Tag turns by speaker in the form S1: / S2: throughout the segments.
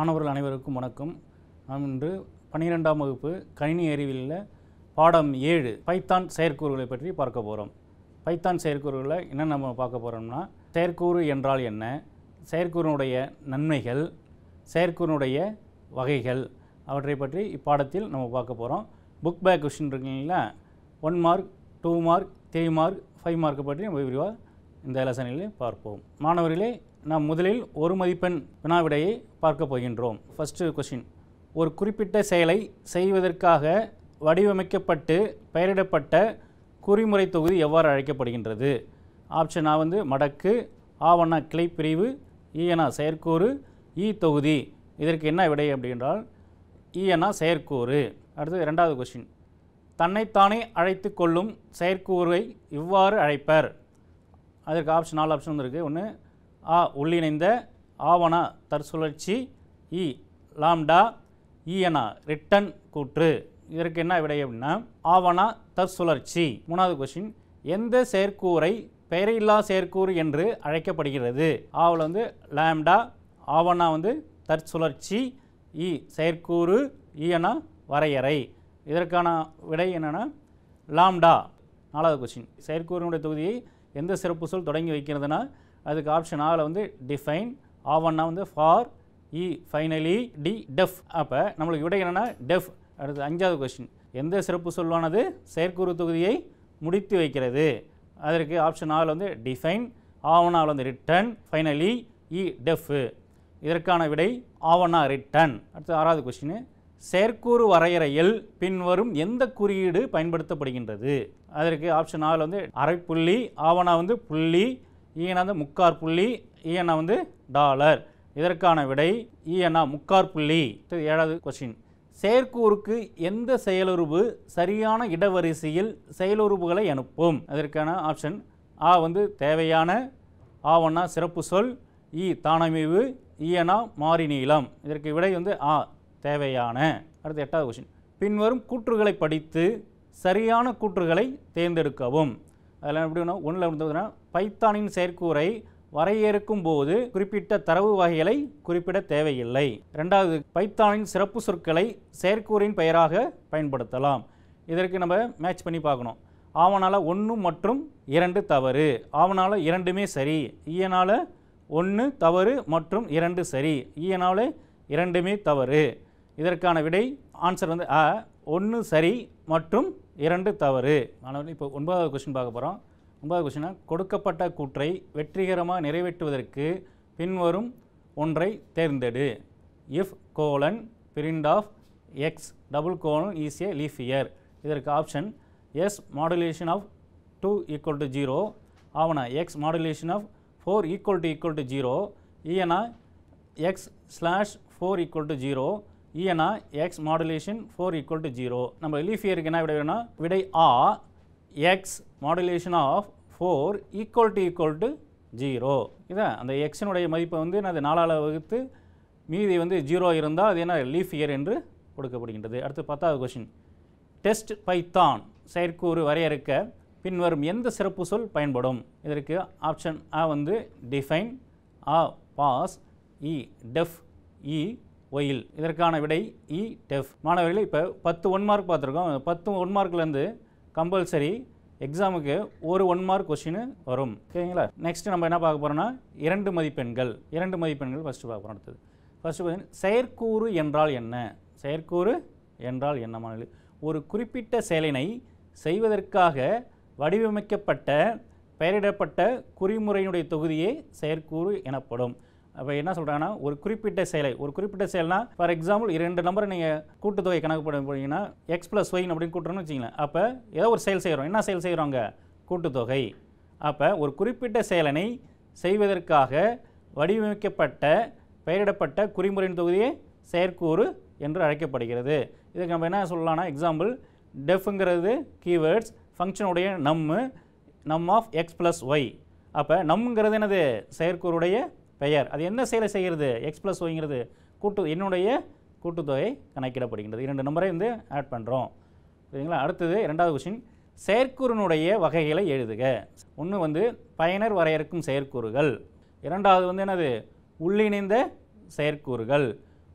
S1: மாணவர்கள் அனைவருக்கும் வணக்கம் நாம் இன்று பன்னிரெண்டாம் வகுப்பு கணினி அறிவியலில் பாடம் ஏழு பைத்தான் செயற்கூறுகளை பற்றி பார்க்க போகிறோம் பைத்தான் செயற்கூறுகளை என்ன நம்ம பார்க்க போகிறோம்னா செயற்கூறு என்றால் என்ன செயற்கூறினுடைய நன்மைகள் செயற்கூறினுடைய வகைகள் அவற்றை பற்றி இப்பாடத்தில் நம்ம பார்க்க போகிறோம் புக் பேக் கொஷின் இருக்குங்களா one mark two mark three mark five மார்க்கை பற்றி நம்ம விரிவாக இந்த லெசனில் பார்ப்போம் மாணவர்களே நாம் முதலில் ஒரு மதிப்பெண் வினாவிடையை பார்க்க போகின்றோம் ஃபஸ்ட்டு கொஷின் ஒரு குறிப்பிட்ட செயலை செய்வதற்காக வடிவமைக்கப்பட்டு பெயரிடப்பட்ட குறிமுறை தொகுதி எவ்வாறு அழைக்கப்படுகின்றது ஆப்ஷன் ஆ வந்து மடக்கு ஆவண கிளைப்பிரிவு ஈயனா செயற்கூறு ஈ தொகுதி இதற்கு என்ன விடை அப்படின்றால் ஈயனா செயற்கூறு அடுத்து ரெண்டாவது கொஷின் தன்னைத்தானே அழைத்து கொள்ளும் செயற்கூறை இவ்வாறு அழைப்பர் அதற்கு ஆப்ஷன் நாலு ஆப்ஷன் வந்திருக்கு ஒன்று ஆ உள்ளிணைந்த ஆவணா தற்சுழற்சி இ லாம்டா ஈயனா ரிட்டன் கூற்று இதற்கு என்ன விடை அப்படின்னா ஆவணா தற்சுழற்சி மூணாவது கொஷின் எந்த செயற்கூறை பெயரில்லா செயற்கூறு என்று அழைக்கப்படுகிறது ஆவில் வந்து லாம்டா ஆவணா வந்து தற்சுழற்சி இ செயற்கூறு ஈயனா வரையறை இதற்கான விடை என்னென்னா லாம்டா நாலாவது கொஸ்டின் செயற்கூறினுடைய தொகுதியை எந்த சிறப்பு சொல் தொடங்கி வைக்கிறதுனா அதுக்கு ஆப்ஷன் ஆவில் வந்து டிஃபைன் ஆவன்னா வந்து ஃபார் இ ஃபைனலி டி டெஃப் அப்போ நம்மளுக்கு விடை என்னென்னா டெஃப் அடுத்து அஞ்சாவது கொஸ்டின் எந்த சிறப்பு சொல்லானது செயற்கூறு தொகுதியை முடித்து வைக்கிறது அதற்கு ஆப்ஷன் ஆவில் வந்து டிஃபைன் ஆவணாவில் வந்து ரிட்டன் ஃபைனலி இ டெஃப் இதற்கான விடை ஆவணா ரிட்டன் அடுத்து ஆறாவது கொஸ்டின் செயற்கூறு வரையறையில் பின்வரும் எந்த குறியீடு பயன்படுத்தப்படுகின்றது அதற்கு ஆப்ஷன் ஆவில் வந்து அரைப்புள்ளி ஆவணா வந்து புள்ளி ஈயனா வந்து முக்கார் புள்ளி ஈயனா வந்து டாலர் இதற்கான விடை ஈயனா முக்கார் புள்ளி அடுத்து ஏழாவது கொஸ்டின் செயற்கூறுக்கு எந்த செயலுறுப்பு சரியான இடவரிசையில் செயலுறுப்புகளை அனுப்பும் அதற்கான ஆப்ஷன் ஆ வந்து தேவையான ஆவண்ணா சிறப்பு சொல் இ தானமைவு ஈயனா மாறி நீளம் இதற்கு விடை வந்து ஆ தேவையான அடுத்து எட்டாவது கொஸ்டின் பின்வரும் கூற்றுகளை படித்து சரியான கூற்றுகளை தேர்ந்தெடுக்கவும் அதில் எப்படின்னா ஒன்றில் வந்து பைத்தானின் செயற்கூறை வரையறுக்கும் போது குறிப்பிட்ட தரவு வகைகளை குறிப்பிட தேவையில்லை ரெண்டாவது பைத்தானின் சிறப்பு சொற்களை செயற்கூறின் பெயராக பயன்படுத்தலாம் இதற்கு நம்ம மேட்ச் பண்ணி பார்க்கணும் ஆவணால ஒன்று மற்றும் இரண்டு தவறு ஆவணால இரண்டுமே சரி ஈயனால ஒன்று தவறு மற்றும் இரண்டு சரி ஈயனால இரண்டுமே தவறு இதற்கான விடை ஆன்சர் வந்து அ ஒன்று சரி மற்றும் இரண்டு தவறு மாணவர்கள் இப்போ ஒன்பதாவது கொஸ்டின் பார்க்க போகிறோம் ஒன்பதாவது கொஸ்டினா கொடுக்கப்பட்ட கூற்றை வெற்றிகரமாக நிறைவேற்றுவதற்கு பின்வரும் ஒன்றை தேர்ந்தெடு if colon print of x double colon is a leap year இதற்கு option S modulation of two equal to zero ஆவணா x modulation of four equal to equal to zero ஈயனா x slash four equal to zero ஈயனா x modulation four equal to zero நம்ம leap இயருக்கு என்ன விடை வேணும்னா விடை ஆ x modulation of four equal to equal to zero இதான் அந்த எக்ஸினுடைய மதிப்பை வந்து நான் அது நாலால் வகுத்து மீதி வந்து ஜீரோ இருந்தால் அது என்ன லீஃப் இயர் என்று கொடுக்கப்படுகின்றது அடுத்து பத்தாவது கொஷின் டெஸ்ட் பைத்தான் செயற்கூறு வரையறுக்க பின்வரும் எந்த சிறப்பு சொல் பயன்படும் இதற்கு ஆப்ஷன் ஆ வந்து டிஃபைன் ஆ பாஸ் இ டெஃப் இ ஒயில் இதற்கான விடை இ டெஃப் மாணவர்களே இப்போ பத்து ஒன் மார்க் பார்த்துருக்கோம் பத்து ஒன் மார்க்லேருந்து கம்பல்சரி எக்ஸாமுக்கு ஒரு ஒன் மார்க் கொஷின் வரும் ஓகேங்களா நெக்ஸ்ட் நம்ம என்ன பார்க்க போகிறோம்னா இரண்டு மதிப்பெண்கள் இரண்டு மதிப்பெண்கள் ஃபஸ்ட்டு பார்க்க போகிறோம் அடுத்தது ஃபஸ்ட்டு பார்த்தீங்கன்னா செயற்கூறு என்றால் என்ன செயற்கூறு என்றால் என்ன மாணவர்களே ஒரு குறிப்பிட்ட செயலினை செய்வதற்காக வடிவமைக்கப்பட்ட பெயரிடப்பட்ட குறிமுறையினுடைய தொகுதியே செயற்கூறு எனப்படும் அப்போ என்ன சொல்கிறாங்கன்னா ஒரு குறிப்பிட்ட செயலை ஒரு குறிப்பிட்ட செயல்னா ஃபார் எக்ஸாம்பிள் இரண்டு நம்பரை நீங்கள் கூட்டுத்தொகை கணக்கு போட போனீங்கன்னா எக்ஸ் ப்ளஸ் ஒய் அப்படின்னு கூட்டுறோம்னு வச்சிங்களேன் அப்போ ஏதோ ஒரு செயல் செய்கிறோம் என்ன செயல் செய்கிறோங்க கூட்டுத்தொகை அப்போ ஒரு குறிப்பிட்ட செயலனை செய்வதற்காக வடிவமைக்கப்பட்ட பெயரிடப்பட்ட குறிமுறையின் தொகுதியே செயற்கூறு என்று அழைக்கப்படுகிறது இதுக்கு நம்ம என்ன சொல்லலாம்னா எக்ஸாம்பிள் டெஃப்ங்கிறது கீவேர்ட்ஸ் ஃபங்க்ஷனுடைய நம்மு நம் ஆஃப் எக்ஸ் ப்ளஸ் ஒய் அப்போ நம்முங்கிறது என்னது செயற்கூறுடைய பெயர் அது என்ன செயலை செய்கிறது எக்ஸ் ப்ளஸ் ஒய்ங்கிறது கூட்டு என்னுடைய கூட்டுத்தொகை கணக்கிடப்படுகின்றது இரண்டு நம்பரை வந்து ஆட் பண்ணுறோம் சரிங்களா அடுத்தது ரெண்டாவது கொஷின் செயற்கூறினுடைய வகைகளை எழுதுக ஒன்று வந்து பயனர் வரையறுக்கும் செயற்கூறுகள் இரண்டாவது வந்து என்னது உள்ளிணைந்த செயற்கூறுகள்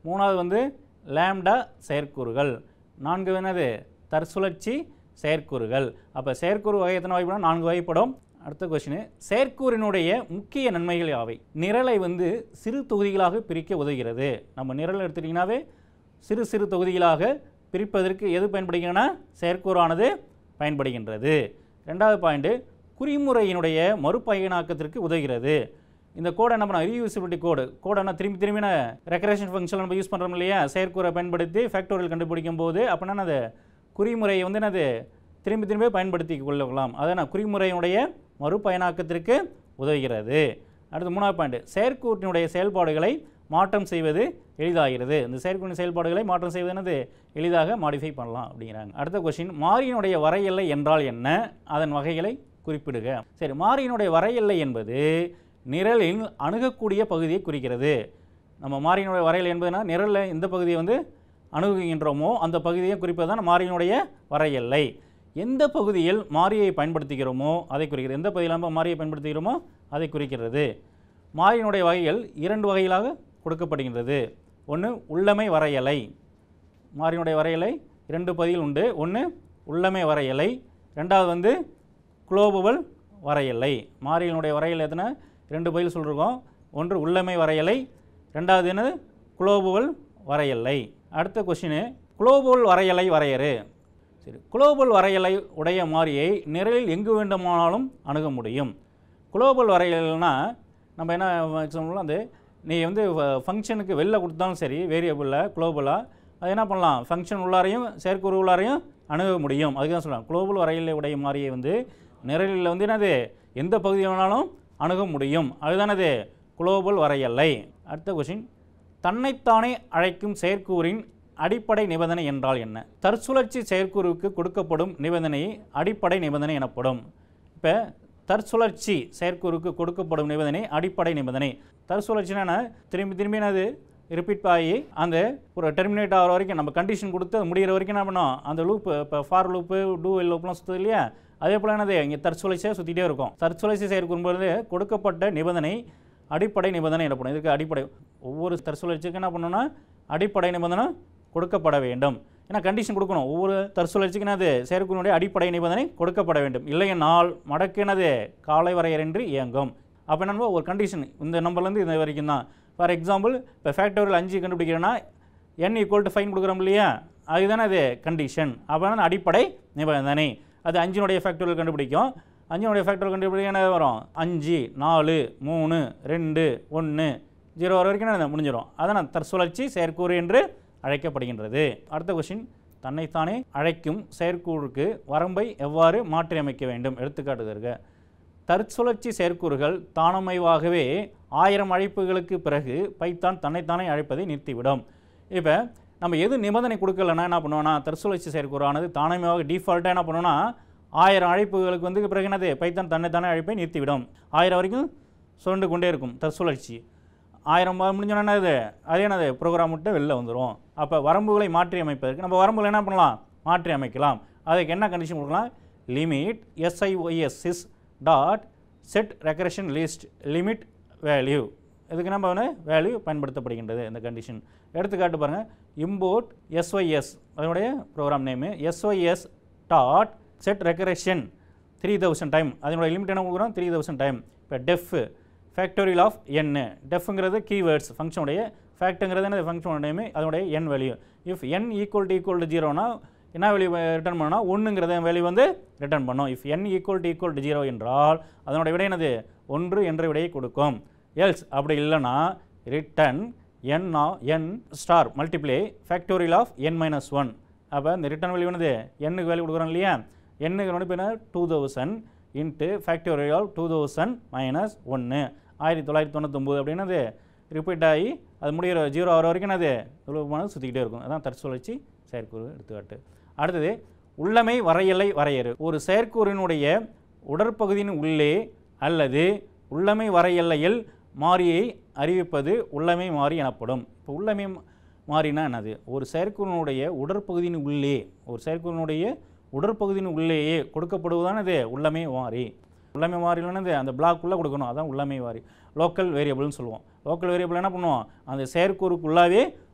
S1: மூணாவது வந்து லேம்டா செயற்கூறுகள் நான்கு என்னது தற்சுழற்சி செயற்கூறுகள் அப்போ செயற்கூறு வகை எத்தனை வகைப்படும் நான்கு வகைப்படும் அடுத்த கொஸ்டின் செயற்கூறினுடைய முக்கிய நன்மைகள் யாவை நிரலை வந்து சிறு தொகுதிகளாக பிரிக்க உதவுகிறது நம்ம நிரல் எடுத்துட்டிங்கனாவே சிறு சிறு தொகுதிகளாக பிரிப்பதற்கு எது பயன்படுகிறதுனா செயற்கூறானது பயன்படுகின்றது ரெண்டாவது பாயிண்ட்டு குறிமுறையினுடைய மறுபயனாக்கத்திற்கு உதவுகிறது இந்த கோடை என்ன பண்ணோம் ரீயூசிபிலிட்டி கோடு கோடை என்ன திரும்பி திரும்பி ரெக்கரேஷன் ஃபங்க்ஷன் நம்ம யூஸ் பண்ணுறோம் இல்லையா செயற்கூறை பயன்படுத்தி ஃபேக்டோரியல் கண்டுபிடிக்கும் போது அப்படின்னா அது குறிமுறையை வந்து என்னது திரும்பி திரும்பி பயன்படுத்தி கொள்ளலாம் அதான் குறிமுறையினுடைய மறுபயனாக்கத்திற்கு உதவுகிறது அடுத்து மூணாவது பாயிண்ட் செயற்கூட்டினுடைய செயல்பாடுகளை மாற்றம் செய்வது எளிதாகிறது இந்த செயற்கூட்டின் செயல்பாடுகளை மாற்றம் செய்வது என்னது எளிதாக மாடிஃபை பண்ணலாம் அப்படிங்கிறாங்க அடுத்த கொஸ்டின் மாறியினுடைய வரையெல்லை என்றால் என்ன அதன் வகைகளை குறிப்பிடுக சரி மாறியினுடைய வரையெல்லை என்பது நிரலின் அணுகக்கூடிய பகுதியை குறிக்கிறது நம்ம மாறியினுடைய வரையெல்லை என்பதுனா நிரலில் எந்த பகுதியை வந்து அணுகுகின்றோமோ அந்த பகுதியை குறிப்பது தான் மாறியினுடைய வரையெல்லை எந்த பகுதியில் மாறியை பயன்படுத்துகிறோமோ அதை குறிக்கிறது எந்த பகுதியில் நம்ம மாறியை பயன்படுத்துகிறோமோ அதை குறிக்கிறது மாறியினுடைய வகைகள் இரண்டு வகைகளாக கொடுக்கப்படுகின்றது ஒன்று உள்ளமை வரையலை மாறியினுடைய வரையலை இரண்டு பகுதிகள் உண்டு ஒன்று உள்ளமை வரையலை ரெண்டாவது வந்து குளோபுவல் வரையலை மாறியினுடைய வரையலை எத்தனை ரெண்டு பகுதியில் சொல்லியிருக்கோம் ஒன்று உள்ளமை வரையலை ரெண்டாவது என்னது குளோபுவல் வரையலை அடுத்த கொஸ்டின் குளோபுவல் வரையலை வரையறு சரி குளோபல் வரையலை உடைய மாறியை நிரலில் எங்கு வேண்டுமானாலும் அணுக முடியும் குளோபல் வரையல்னா நம்ம என்ன சொல்லலாம் அது நீ வந்து ஃபங்க்ஷனுக்கு வெளில கொடுத்தாலும் சரி வேரியபிளில் குளோபலாக அது என்ன பண்ணலாம் ஃபங்க்ஷன் உள்ளாரையும் செயற்கூறு உள்ளாரையும் அணுக முடியும் அதுக்கு தான் சொல்லலாம் குளோபல் வரையலை உடைய மாறியை வந்து நிரலில் வந்து என்னது எந்த பகுதி வேணாலும் அணுக முடியும் அதுதானது குளோபல் வரையலை அடுத்த கொஷின் தன்னைத்தானே அழைக்கும் செயற்கூறின் அடிப்படை நிபந்தனை என்றால் என்ன தற்சுழற்சி செயற்கூறுக்கு கொடுக்கப்படும் நிபந்தனை அடிப்படை நிபந்தனை எனப்படும் இப்போ தற்சுழற்சி செயற்கூறுக்கு கொடுக்கப்படும் நிபந்தனை அடிப்படை நிபந்தனை தற்சுழற்சினா திரும்பி திரும்பி அது ரிப்பீட் ஆகி அந்த ஒரு டெர்மினேட் ஆகிற வரைக்கும் நம்ம கண்டிஷன் கொடுத்து அது முடிகிற வரைக்கும் என்ன பண்ணோம் அந்த லூப்பு இப்போ ஃபார் லூப்பு டூ எல் லூப்லாம் சுற்றுது இல்லையா அதே போல் என்னது இங்கே தற்சுழற்சியாக சுற்றிட்டே இருக்கும் தற்சுழற்சி செயற்கூறும்போது கொடுக்கப்பட்ட நிபந்தனை அடிப்படை நிபந்தனை எனப்படும் இதுக்கு அடிப்படை ஒவ்வொரு தற்சுழற்சிக்கும் என்ன பண்ணணும்னா அடிப்படை நிபந்தனை கொடுக்கப்பட வேண்டும் ஏன்னா கண்டிஷன் கொடுக்கணும் ஒவ்வொரு தற்சுழற்சிக்கு என்னது செயற்குறியினுடைய அடிப்படை நிபந்தனை கொடுக்கப்பட வேண்டும் இல்லையென்றால் மடக்கு என்னது காலை வரையறையின்றி இயங்கும் அப்போ என்னன்னா ஒரு கண்டிஷன் இந்த நம்பர்லேருந்து இந்த வரைக்கும் தான் ஃபார் எக்ஸாம்பிள் இப்போ ஃபேக்டோரியல் அஞ்சு கண்டுபிடிக்கிறேன்னா n ஈக்குவல் டு ஃபைன் கொடுக்குறோம் இல்லையா அதுதானே அது கண்டிஷன் அப்போ அடிப்படை நிபந்தனை அது அஞ்சினுடைய ஃபேக்டோரியல் கண்டுபிடிக்கும் அஞ்சினுடைய ஃபேக்டோரியல் கண்டுபிடிக்க என்ன வரும் அஞ்சு நாலு மூணு ரெண்டு ஒன்று ஜீரோ வர வரைக்கும் என்ன முடிஞ்சிடும் அதான் தற்சுழற்சி செயற்கூறு என்று அழைக்கப்படுகின்றது அடுத்த கொஸ்டின் தன்னைத்தானே அழைக்கும் செயற்கூறுக்கு வரம்பை எவ்வாறு மாற்றியமைக்க வேண்டும் எடுத்துக்காட்டு தருக தற்சுழற்சி செயற்கூறுகள் தானமைவாகவே ஆயிரம் அழைப்புகளுக்கு பிறகு பைத்தான் தன்னைத்தானே அழைப்பதை நிறுத்திவிடும் இப்போ நம்ம எது நிபந்தனை கொடுக்கலன்னா என்ன பண்ணுவோம்னா தற்சுழற்சி செயற்கூறானது தானமையாக டிஃபால்ட்டாக என்ன பண்ணுவோம்னா ஆயிரம் அழைப்புகளுக்கு வந்து பிறகு என்னது பைத்தான் தன்னைத்தானே அழைப்பை நிறுத்திவிடும் ஆயிரம் வரைக்கும் சுரண்டு கொண்டே இருக்கும் தற்சுழற்சி ஆயிரம் முடிஞ்சோன்னா என்னது அதே என்னது ப்ரோக்ராம் விட்டு வெளில வந்துடும் அப்போ வரம்புகளை மாற்றி அமைப்பதற்கு நம்ம வரம்புகளை என்ன பண்ணலாம் மாற்றி அமைக்கலாம் அதுக்கு என்ன கண்டிஷன் கொடுக்கலாம் லிமிட் எஸ்ஐஒஎஸ் sys dot set recursion limit limit value இதுக்கு நம்ம வந்து வேல்யூ பயன்படுத்தப்படுகின்றது இந்த கண்டிஷன் எடுத்துக்காட்டு பாருங்கள் இம்போர்ட் எஸ்ஒய்எஸ் அதனுடைய program name SYS dot set recursion three thousand time அதனுடைய லிமிட் என்ன கொடுக்குறோம் த்ரீ தௌசண்ட் டைம் இப்போ டெஃப் ஃபேக்டோரியல் ஆஃப் என் டெஃப்ங்கிறது கீவேர்ட்ஸ் ஃபங்க்ஷனுடைய ஃபேக்ட்டுங்கிறது என்ன ஃபங்க்ஷனோட நேமு அதனுடைய N value if N equal to equal to ஜீரோனா என்ன வேல்யூ ரிட்டர்ன் பண்ணால் ஒன்றுங்கிறத வேல்யூ வந்து ரிட்டர்ன் பண்ணும் if N equal to equal to zero என்றால் அதனுடைய விடை என்னது ஒன்று என்ற விடையை கொடுக்கும் எல்ஸ் அப்படி இல்லைன்னா return N N star multiply factorial of N minus one அப்போ இந்த ரிட்டர்ன் வேல்யூ என்னது எண்ணுக்கு வேல்யூ கொடுக்குறோம் இல்லையா எண்ணுக்கு வந்து என்ன two thousand into factorial two thousand minus ஒன்று ஆயிரத்தி தொள்ளாயிரத்தி தொண்ணூத்தொம்பது அப்படின்னது ரிப்பீட் ஆகி அது முடிகிற ஜீரோ ஆகிற வரைக்கும் அது எவ்வளோ சுற்றிக்கிட்டே இருக்கும் அதான் தற்சுழற்சி செயற்கூறு எடுத்துக்காட்டு அடுத்தது உள்ளமை வரையலை வரையறு ஒரு செயற்கூறினுடைய உடற்பகுதியின் உள்ளே அல்லது உள்ளமை வரையெல்லையில் மாறியை அறிவிப்பது உள்ளமை மாறி எனப்படும் இப்போ உள்ளமை மாறினா என்னது ஒரு செயற்கூறினுடைய உடற்பகுதியின் உள்ளே ஒரு செயற்கூறினுடைய உடற்பகுதியின் உள்ளேயே கொடுக்கப்படுவதான இது உள்ளமை மாறி உள்ளமை மாறிலன்னு அந்த பிளாக்குள்ளே கொடுக்கணும் அதான் உள்ளமை மாறி லோக்கல் வேரியபிள்னு சொல்லுவோம் லோக்கல் வேரியபிள் என்ன பண்ணுவோம் அந்த செயற்கூறுக்குள்ளாவே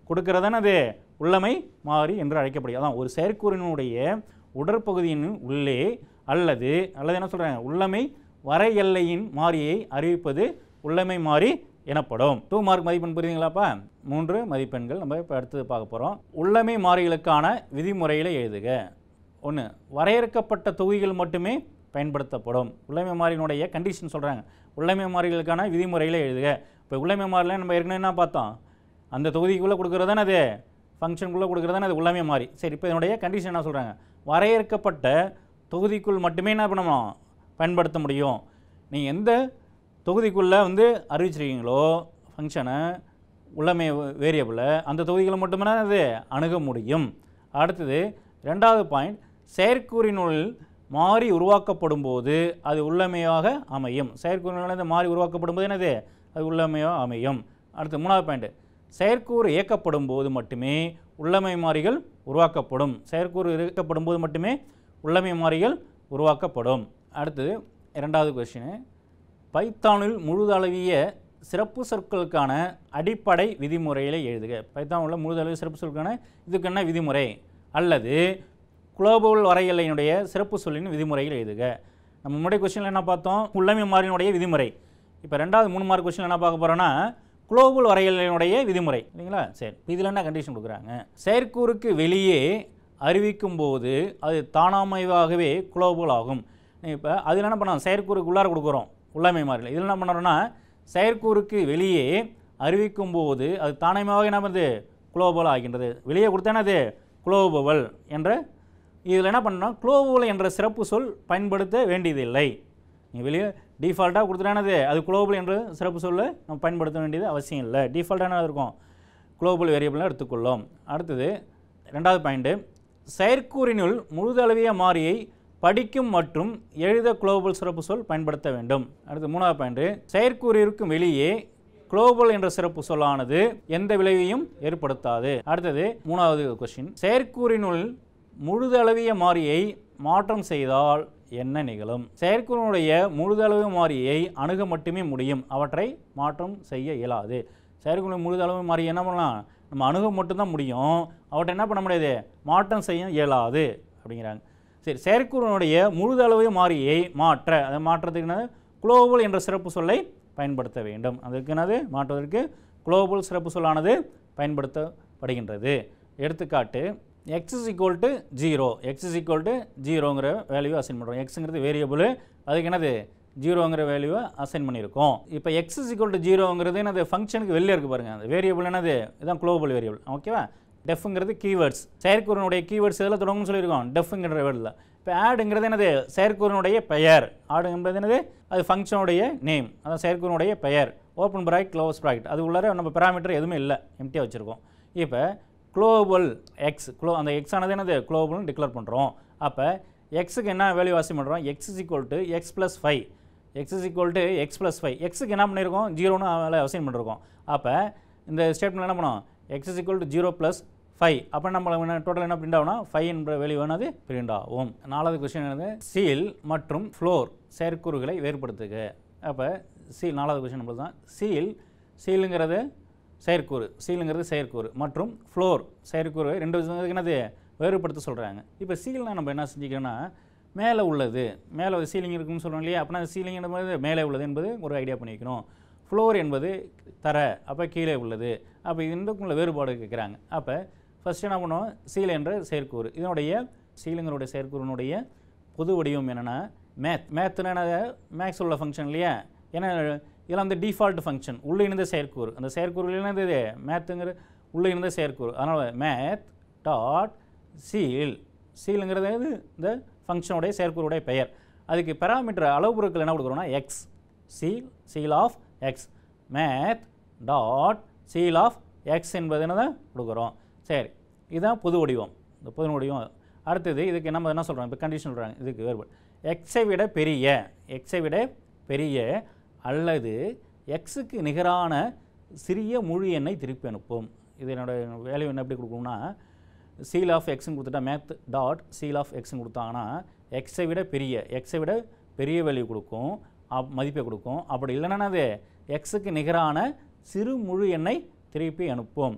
S1: கொடுக்கறதான அது உள்ளமை மாறி என்று அழைக்கப்படுகிறது அதான் ஒரு செயற்கூறினுடைய உடற்பகுதியின் உள்ளே அல்லது அல்லது என்ன சொல்கிறாங்க உள்ளமை வரை எல்லையின் மாறியை அறிவிப்பது உள்ளமை மாறி எனப்படும் டூ மார்க் மதிப்பெண் புரியுதுங்களாப்பா மூன்று மதிப்பெண்கள் நம்ம இப்போ அடுத்தது பார்க்க போகிறோம் உள்ளமை மாறிகளுக்கான விதிமுறைகளை எழுதுக ஒன்று வரையறுக்கப்பட்ட தொகுதிகள் மட்டுமே பயன்படுத்தப்படும் உள்ளமை மாறியினுடைய கண்டிஷன் சொல்கிறாங்க உள்ளமை மாறிகளுக்கான விதிமுறைகளை எழுதுக இப்போ உள்ளமை மாறில நம்ம ஏற்கனவே என்ன பார்த்தோம் அந்த தொகுதிக்குள்ளே கொடுக்குறது தானே அது ஃபங்க்ஷனுக்குள்ளே கொடுக்குறது தானே அது உள்ளமை மாறி சரி இப்போ இதனுடைய கண்டிஷன் என்ன சொல்கிறாங்க வரையறுக்கப்பட்ட தொகுதிக்குள் மட்டுமே என்ன பண்ணணும் பயன்படுத்த முடியும் நீங்கள் எந்த தொகுதிக்குள்ளே வந்து அறிவிச்சிருக்கீங்களோ ஃபங்க்ஷனை உள்ளமை வேரியபிளை அந்த தொகுதிகளை மட்டுமே அது அணுக முடியும் அடுத்தது ரெண்டாவது பாயிண்ட் செயற்கூறினுள் மாறி உருவாக்கப்படும் போது அது உள்ளமையாக அமையும் செயற்கூறினுள் அந்த மாறி உருவாக்கப்படும் போது என்னது அது உள்ளமையாக அமையும் அடுத்து மூணாவது பாயிண்ட் செயற்கூறு இயக்கப்படும் போது மட்டுமே உள்ளமை மாறிகள் உருவாக்கப்படும் செயற்கூறு இயக்கப்படும் போது மட்டுமே உள்ளமை மாறிகள் உருவாக்கப்படும் அடுத்தது இரண்டாவது கொஸ்டின் பைத்தானில் முழுதளவிய சிறப்பு சொற்களுக்கான அடிப்படை விதிமுறைகளை எழுதுக பைத்தான் உள்ள முழுதளவிய சிறப்பு சொற்களுக்கான இதுக்கு என்ன விதிமுறை அல்லது குளோபல் வரையலையினுடைய சிறப்பு சொல்லின் விதிமுறைகள் எழுதுக நம்ம முன்னாடி கொஸ்டினில் என்ன பார்த்தோம் உள்ளமை மாறினுடைய விதிமுறை இப்போ ரெண்டாவது மூணு மார்க் கொஸ்டின் என்ன பார்க்க போகிறோன்னா குளோபல் வரையலையினுடைய விதிமுறை இல்லைங்களா சரி இதில் என்ன கண்டிஷன் கொடுக்குறாங்க செயற்கூறுக்கு வெளியே அறிவிக்கும் போது அது தானாமைவாகவே குளோபல் ஆகும் இப்போ அதில் என்ன பண்ணோம் செயற்கூறுக்கு உள்ளார கொடுக்குறோம் உள்ளமை மாறில இதில் என்ன பண்ணுறோன்னா செயற்கூறுக்கு வெளியே அறிவிக்கும் போது அது தானாயமாக என்ன பண்ணுது குளோபல் ஆகின்றது வெளியே கொடுத்தா அது குளோபல் என்ற இதில் என்ன பண்ணோம் குளோபல் என்ற சிறப்பு சொல் பயன்படுத்த வேண்டியதில்லை நீங்கள் வெளியே டிஃபால்ட்டாக கொடுத்துட்டானது அது குளோபல் என்ற சிறப்பு சொல்ல நம்ம பயன்படுத்த வேண்டியது அவசியம் இல்லை டிஃபால்ட்டான இருக்கும் குளோபல் வேரியபிளாக எடுத்துக்கொள்ளும் அடுத்தது ரெண்டாவது பாயிண்ட்டு செயற்கூறினுள் முழுதளவிய மாறியை படிக்கும் மற்றும் எழுத குளோபல் சிறப்பு சொல் பயன்படுத்த வேண்டும் அடுத்து மூணாவது பாயிண்ட்டு செயற்கூறிற்கும் வெளியே குளோபல் என்ற சிறப்பு சொல்லானது எந்த விளைவையும் ஏற்படுத்தாது அடுத்தது மூணாவது கொஸ்டின் செயற்கூறினுள் முழுதளவிய மாறியை மாற்றம் செய்தால் என்ன நிகழும் செயற்கூறினுடைய முழுதளவு மாறியை அணுக மட்டுமே முடியும் அவற்றை மாற்றம் செய்ய இயலாது செயற்கூறு முழுதளவு மாறி என்ன பண்ணலாம் நம்ம அணுக மட்டும்தான் முடியும் அவற்றை என்ன பண்ண முடியாது மாற்றம் செய்ய இயலாது அப்படிங்கிறாங்க சரி செயற்கூறினுடைய முழுதளவு மாறியை மாற்ற அதை மாற்றத்துக்கு என்னது குளோபல் என்ற சிறப்பு சொல்லை பயன்படுத்த வேண்டும் அதற்கு என்னது மாற்றுவதற்கு குளோபல் சிறப்பு சொல்லானது பயன்படுத்தப்படுகின்றது எடுத்துக்காட்டு x is equal to zero x is equal to ஜீரோங்கிற வேல்யூ அசைன் பண்ணுறோம் எக்ஸுங்கிறது வேரியபிள் அதுக்கு என்னது ஜீரோங்கிற வேல்யூவை அசைன் பண்ணியிருக்கோம் இப்போ எக்ஸ் இஸ் ஈக்குவல் டு ஜீரோங்கிறது என்னது ஃபங்க்ஷனுக்கு வெளியே இருக்குது பாருங்கள் அந்த வேரியபிள் என்னது இதுதான் குளோபல் வேரியபிள் ஓகேவா டெஃப்ங்கிறது கீவேர்ட்ஸ் செயற்கூறினுடைய கீவேர்ட்ஸ் எதில் தொடங்கும்னு சொல்லியிருக்கோம் டெஃப்ங்கிற வேர்டில் இப்போ ஆடுங்கிறது என்னது செயற்கூறினுடைய பெயர் ஆடு என்பது என்னது அது ஃபங்க்ஷனுடைய நேம் அதான் செயற்கூறினுடைய பெயர் ஓப்பன் பிராக்கெட் க்ளோஸ் பிராக்கெட் அது உள்ளார நம்ம பெராமீட்டர் எதுவுமே இல்லை எம்டியாக வச்சுருக்கோம் இப்போ குளோபல் எக்ஸ் குளோ அந்த எக்ஸ் ஆனது என்னது குளோபல்னு டிக்ளேர் பண்ணுறோம் அப்போ எக்ஸுக்கு என்ன வேல்யூ வாசி பண்ணுறோம் x is equal to x plus five x is equal to x plus five எக்ஸுக்கு என்ன பண்ணியிருக்கோம் ஜீரோன்னு வேலை அசைன் பண்ணிருக்கோம் அப்போ இந்த ஸ்டேட்மெண்ட் என்ன பண்ணோம் x is equal to zero plus five அப்போ நம்ம டோட்டல் என்ன பிரிண்ட் ஆகும்னா ஃபைவ் என்ற வேல்யூ வேணாது பிரிண்ட் ஆகும் நாலாவது கொஸ்டின் என்னது சீல் மற்றும் ஃப்ளோர் செயற்கூறுகளை வேறுபடுத்துக அப்போ சீல் நாலாவது கொஸ்டின் நம்ம தான் சீல் சீலுங்கிறது செயற்கூறு சீலுங்கிறது செயற்கூறு மற்றும் ஃப்ளோர் செயற்கூறு ரெண்டு விஷயத்துக்கு என்னது வேறுபடுத்த சொல்கிறாங்க இப்போ சீல்னா நம்ம என்ன செஞ்சுக்கணும்னா மேலே உள்ளது மேலே ஒரு சீலிங் இருக்குன்னு சொல்கிறோம் இல்லையா அப்படின்னா சீலிங் என்பது மேலே உள்ளது என்பது ஒரு ஐடியா பண்ணி வைக்கணும் ஃப்ளோர் என்பது தர அப்போ கீழே உள்ளது அப்போ இதுக்குள்ள வேறுபாடு கேட்குறாங்க அப்போ ஃபஸ்ட் என்ன பண்ணுவோம் சீல் என்ற செயற்கூறு இதனுடைய சீலுங்களுடைய செயற்கூறினுடைய பொது வடிவம் என்னென்னா மேத் மேத்னா மேக்ஸ் உள்ள ஃபங்க்ஷன் இல்லையா ஏன்னா இதெல்லாம் வந்து டிஃபால்ட் ஃபங்க்ஷன் உள்ளே இருந்த செயற்கூறு அந்த செயற்கூறு என்னது மேத்துங்கிற உள்ளே இருந்த செயற்கூறு அதனால் மேத் டாட் சீல் சீலுங்கிறது இந்த ஃபங்க்ஷனுடைய செயற்கூறுடைய பெயர் அதுக்கு பெராமீட்டர் அளவுபொருட்கள் என்ன கொடுக்குறோம்னா x ceil ceil of x math dot ceil of x என்பது என்னதான் கொடுக்குறோம் சரி இதுதான் பொது வடிவம் இந்த பொது வடிவம் அடுத்தது இதுக்கு நம்ம என்ன சொல்கிறோம் இப்போ கண்டிஷன் சொல்கிறாங்க இதுக்கு வேறுபாடு எக்ஸை விட பெரிய எக்ஸை விட பெரிய அல்லது எக்ஸுக்கு நிகரான சிறிய முழு எண்ணை திருப்பி அனுப்பும் இது என்னோட வேல்யூ என்ன எப்படி கொடுக்கணும்னா சீல் ஆஃப் எக்ஸ்னு கொடுத்துட்டா மேத் டாட் சீல் ஆஃப் எக்ஸ்னு கொடுத்தாங்கன்னா எக்ஸை விட பெரிய எக்ஸை விட பெரிய வேல்யூ கொடுக்கும் அப் மதிப்பை கொடுக்கும் அப்படி இல்லைன்னா அது எக்ஸுக்கு நிகரான சிறு முழு எண்ணை திருப்பி அனுப்பும்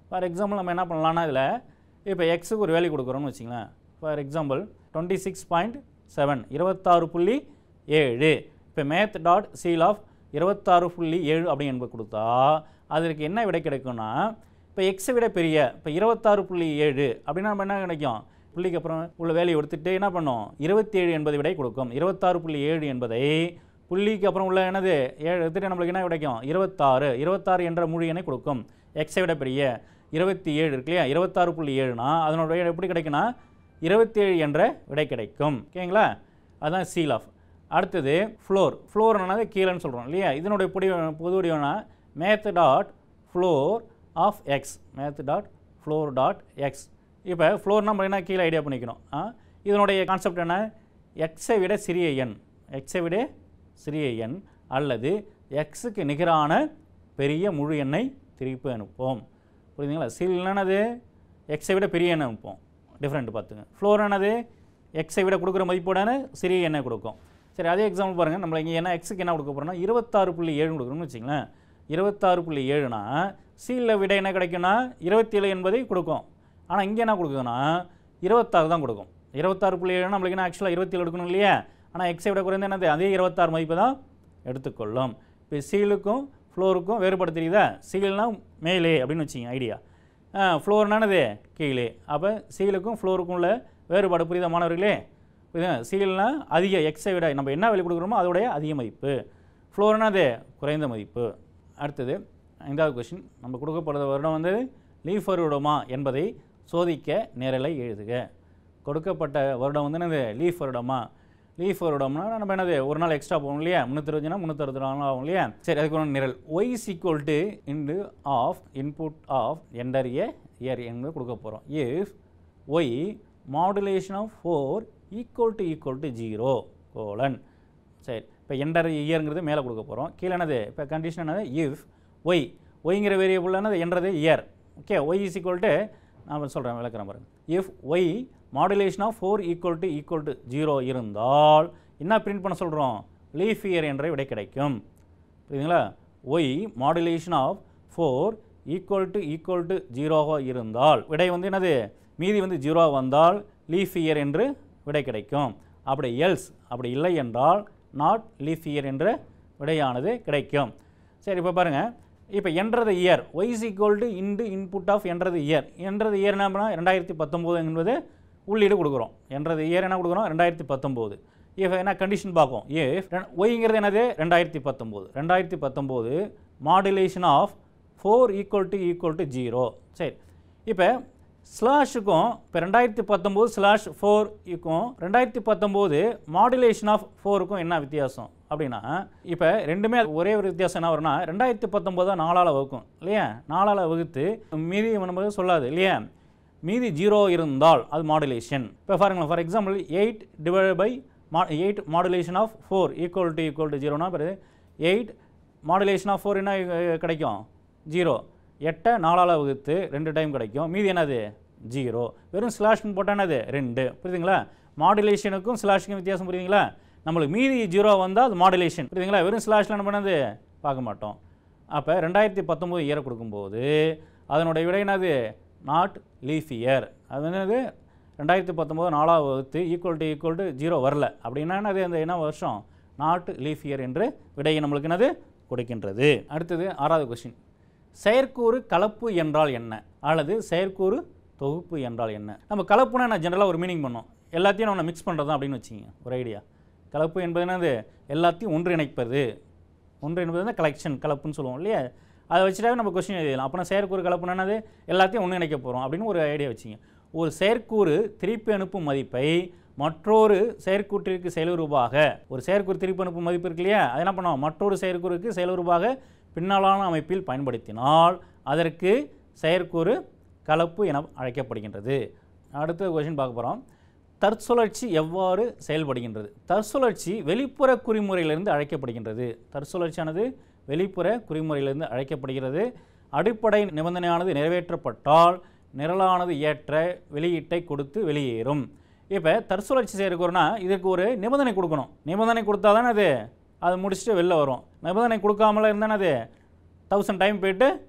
S1: ஃபார் எக்ஸாம்பிள் நம்ம என்ன பண்ணலாம்னா இதில் இப்போ எக்ஸுக்கு ஒரு வேல்யூ கொடுக்குறோம்னு வச்சிங்களேன் for example twenty six point seven இருபத்தாறு புள்ளி ஏழு இப்போ மேத் டாட் சீல் ஆஃப் இருபத்தாறு புள்ளி ஏழு அப்படி என்பது கொடுத்தா அதற்கு என்ன விடை கிடைக்கும்னா இப்போ எக்ஸை விட பெரிய இப்போ இருபத்தாறு புள்ளி ஏழு அப்படின்னா நம்ம என்ன கிடைக்கும் புள்ளிக்கு அப்புறம் உள்ள வேலையை எடுத்துட்டு என்ன பண்ணோம் இருபத்தேழு என்பது விடை கொடுக்கும் இருபத்தாறு புள்ளி ஏழு என்பதை புள்ளிக்கு அப்புறம் உள்ள என்னது ஏழு எடுத்துட்டு நம்மளுக்கு என்ன கிடைக்கும் இருபத்தாறு இருபத்தாறு என்ற முழு எண்ணை கொடுக்கும் எக்ஸை விட பெரிய இருபத்தி ஏழு இருக்கு இல்லையா இருபத்தாறு புள்ளி ஏழுனா அதனோட விடை எப்படி கிடைக்குன்னா இருபத்தேழு என்ற விடை கிடைக்கும் ஓகேங்களா அதுதான் சீல் ஆஃப் அடுத்தது ஃப்ளோர் ஃப்ளோர்னாலே கீழேன்னு சொல்கிறோம் இல்லையா இதனுடைய பொடி பொது வடிவம்னா math dot floor of x math dot floor dot x இப்போ ஃப்ளோர் நம்ம என்ன கீழே ஐடியா பண்ணிக்கணும் ஆ இதனுடைய கான்செப்ட் என்ன எக்ஸை விட சிறிய எண் எக்ஸை விட சிறிய எண் அல்லது எக்ஸுக்கு நிகரான பெரிய முழு எண்ணை திருப்பி அனுப்போம் புரியுதுங்களா சில் என்னது எக்ஸை விட பெரிய எண்ணை அனுப்போம் டிஃப்ரெண்ட் பார்த்துங்க ஃப்ளோர் என்னது எக்ஸை விட கொடுக்குற மதிப்போடான சிறிய எண்ணை கொடுக்கும் சரி அதே எக்ஸாம்பிள் பாருங்கள் நம்ம இங்கே என்ன எக்ஸுக்கு என்ன கொடுக்க போகிறோம்னா இருபத்தாறு புள்ளி ஏழு கொடுக்குறோம்னு வச்சிங்களேன் இருபத்தாறு புள்ளி ஏழுனா சீலில் விட என்ன கிடைக்கும்னா இருபத்தேழு என்பதை கொடுக்கும் ஆனால் இங்கே என்ன கொடுக்குதுன்னா இருபத்தாறு தான் கொடுக்கும் இருபத்தாறு புள்ளி ஏழு நம்மளுக்கு என்ன ஆக்சுவலாக இருபத்தேழு எடுக்கணும் இல்லையா ஆனால் எக்ஸை விட குறைந்த என்னது அதே இருபத்தாறு மதிப்பு தான் எடுத்துக்கொள்ளும் இப்போ சீலுக்கும் ஃப்ளோருக்கும் வேறுபாடு தெரியுதா சீல்னா மேலே அப்படின்னு வச்சிங்க ஐடியா ஃப்ளோர்னானது கீழே அப்போ சீலுக்கும் ஃப்ளோருக்கும் உள்ள வேறுபாடு புரியுதா மாணவர்களே புரியுதா சீல்னா அதிக எக்ஸை விட நம்ம என்ன விலை கொடுக்குறோமோ அதோடைய அதிக மதிப்பு ஃப்ளோர்னாது குறைந்த மதிப்பு அடுத்தது ஐந்தாவது கொஷின் நம்ம கொடுக்கப்படுற வருடம் வந்து லீஃப் வருடமா என்பதை சோதிக்க நேரலை எழுதுக கொடுக்கப்பட்ட வருடம் வந்து என்னது லீஃப் வருடமா லீஃப் வருடம்னா நம்ம என்னது ஒரு நாள் எக்ஸ்ட்ரா போகும் இல்லையா முந்நூற்றி முந்நூற்றி நாள் ஆகும் இல்லையா சரி அதுக்கு ஒரு நிரல் y equal to int of input of enter a year என்பது கொடுக்க போகிறோம் if y modulation of four equal to equal to zero colon சரி இப்போ என்டர் இயர்ங்கிறது மேலே கொடுக்க போகிறோம் கீழே என்னது இப்போ கண்டிஷன் என்னது இஃப் ஒய் ஒய்ங்கிற வேரியபிள் என்னது என்றது year okay y is equal to நான் சொல்கிறேன் விளக்குறேன் பாருங்க if y modulation of four equal to equal to zero இருந்தால் என்ன பிரிண்ட் பண்ண சொல்கிறோம் லீஃப் இயர் என்ற விடை கிடைக்கும் புரியுதுங்களா y modulation of four equal to equal to ஜீரோவாக இருந்தால் விடை வந்து என்னது மீதி வந்து ஜீரோவாக வந்தால் லீஃப் இயர் என்று விடை கிடைக்கும் அப்படி எல்ஸ் அப்படி இல்லை என்றால் நாட் லீஃப் இயர் என்ற விடையானது கிடைக்கும் சரி இப்போ பாருங்கள் இப்போ என்றது year y is equal to int input of என்றது இயர் என்றது இயர் என்ன பண்ணால் ரெண்டாயிரத்தி பத்தொம்போது என்பது உள்ளீடு கொடுக்குறோம் என்றது இயர் என்ன கொடுக்குறோம் ரெண்டாயிரத்தி பத்தொம்போது இப்போ என்ன கண்டிஷன் பார்ப்போம் ஏ ஒய்ங்கிறது என்னது ரெண்டாயிரத்தி பத்தொம்போது ரெண்டாயிரத்தி பத்தொம்போது modulation of four equal to equal to zero சரி இப்போ ஸ்லாஷுக்கும் இப்போ ரெண்டாயிரத்தி பத்தொம்போது ஸ்லாஷ் ஃபோர் இருக்கும் ரெண்டாயிரத்தி பத்தொம்போது மாடுலேஷன் ஆஃப் ஃபோருக்கும் என்ன வித்தியாசம் அப்படின்னா இப்போ ரெண்டுமே ஒரே ஒரு வித்தியாசம் என்ன வரும்னா ரெண்டாயிரத்தி பத்தொம்போது நாலால் வகுக்கும் இல்லையா நாலால் வகுத்து மீதி நம்ம சொல்லாது இல்லையா மீதி ஜீரோ இருந்தால் அது மாடுலேஷன் இப்போ பாருங்களேன் for example eight divide by மா eight modulation of four equal to equal to ஜீரோனா பிறகு எயிட் மாடுலேஷன் ஆஃப் ஃபோர் என்ன அஹ், கிடைக்கும் ஜீரோ எட்டை நாலால் வகுத்து ரெண்டு டைம் கிடைக்கும் மீதி என்னது ஜீரோ வெறும் ஸ்லாஷ்னு போட்டால் என்னது ரெண்டு புரியுதுங்களா மாடுலேஷனுக்கும் ஸ்லாஷுக்கும் வித்தியாசம் புரியுதுங்களா நம்மளுக்கு மீதி ஜீரோ வந்தால் அது மாடுலேஷன் புரியுதுங்களா வெறும் ஸ்லாஷில் என்ன பண்ணது பார்க்க மாட்டோம் அப்போ ரெண்டாயிரத்தி பத்தொம்போது இயரை கொடுக்கும்போது அதனுடைய விடை என்னது நாட் லீஃப் இயர் அது வந்து என்னது ரெண்டாயிரத்தி பத்தொம்போது நாலாவது வகுத்து equal to equal to zero வரல அப்படின்னா அது அந்த என்ன வருஷம் நாட் லீஃப் இயர் என்று விடையை நம்மளுக்கு என்னது கொடுக்கின்றது அடுத்தது ஆறாவது கொஸ்டின் செயற்கூறு கலப்பு என்றால் என்ன அல்லது செயற்கூறு தொகுப்பு என்றால் என்ன நம்ம கலப்புனா நான் ஜென்ரலாக ஒரு மீனிங் பண்ணோம் எல்லாத்தையும் நம்ம மிக்ஸ் பண்ணுறது தான் அப்படின்னு வச்சுங்க ஒரு ஐடியா கலப்பு என்பது என்னது எல்லாத்தையும் ஒன்றிணைப்பது ஒன்று என்பது வந்து கலெக்ஷன் கலப்புன்னு சொல்லுவோம் இல்லையா அதை வச்சுட்டாவே நம்ம கொஸ்டின் எழுதலாம் அப்போ செயற்கூறு கலப்புனா என்னது எல்லாத்தையும் ஒன்றிணைக்க போகிறோம் அப்படின்னு ஒரு ஐடியா வச்சுங்க ஒரு செயற்கூறு திருப்பி அனுப்பும் மதிப்பை மற்றொரு செயற்கூற்றிற்கு செயலுருவாக ஒரு செயற்கூறு திருப்பி அனுப்பும் மதிப்பு இருக்கு இல்லையா அது என்ன பண்ணுவோம் மற்றொரு செயற்கூறுக்கு செயலுருவாக பின்னாலான அமைப்பில் பயன்படுத்தினால் அதற்கு செயற்கூறு கலப்பு என அழைக்கப்படுகின்றது அடுத்த கொஸ்டின் பார்க்க போகிறோம் தற்சுழற்சி எவ்வாறு செயல்படுகின்றது தற்சுழற்சி வெளிப்புற குறிமுறையிலிருந்து அழைக்கப்படுகின்றது தற்சுழற்சியானது வெளிப்புற குறிமுறையிலிருந்து அழைக்கப்படுகிறது அடிப்படை நிபந்தனையானது நிறைவேற்றப்பட்டால் நிரலானது ஏற்ற வெளியீட்டை கொடுத்து வெளியேறும் இப்போ தற்சுழற்சி செய்கிறக்குறனா இதுக்கு ஒரு நிபந்தனை கொடுக்கணும் நிபந்தனை கொடுத்தா தானே அது அதை முடிச்சுட்டு வெளில வரும் நிபந்தனை கொடுக்காமல இருந்தானே அது தௌசண்ட் டைம் போயிட்டு